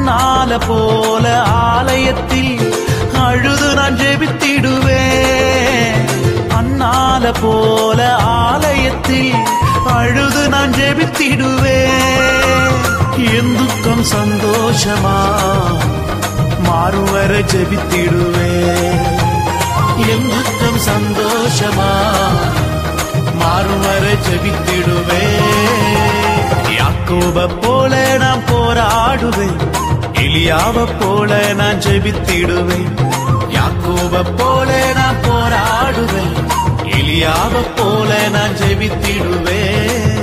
அண்ணால போல ஆலயத்தில் அழுது நான் ஜெபித்திடுவேன் அண்ணால போல ஆலயத்தில் அழுது நான் ஜெபித்திடுவேன் என் துக்கம் சந்தோஷமா மாறும் வர ஜெபித்திடுவேன் என் துக்கம் சந்தோஷமா மாறும் வர ஜெபித்திடுவேன் யாக்கோப போல நான் போராடுவேன் எலியாவ போல நான் ஜெபித்திடுவேன் யாக்கோப போல நான் போராடுவேன் எலியாவ போல நான் ஜெபித்திடுவேன்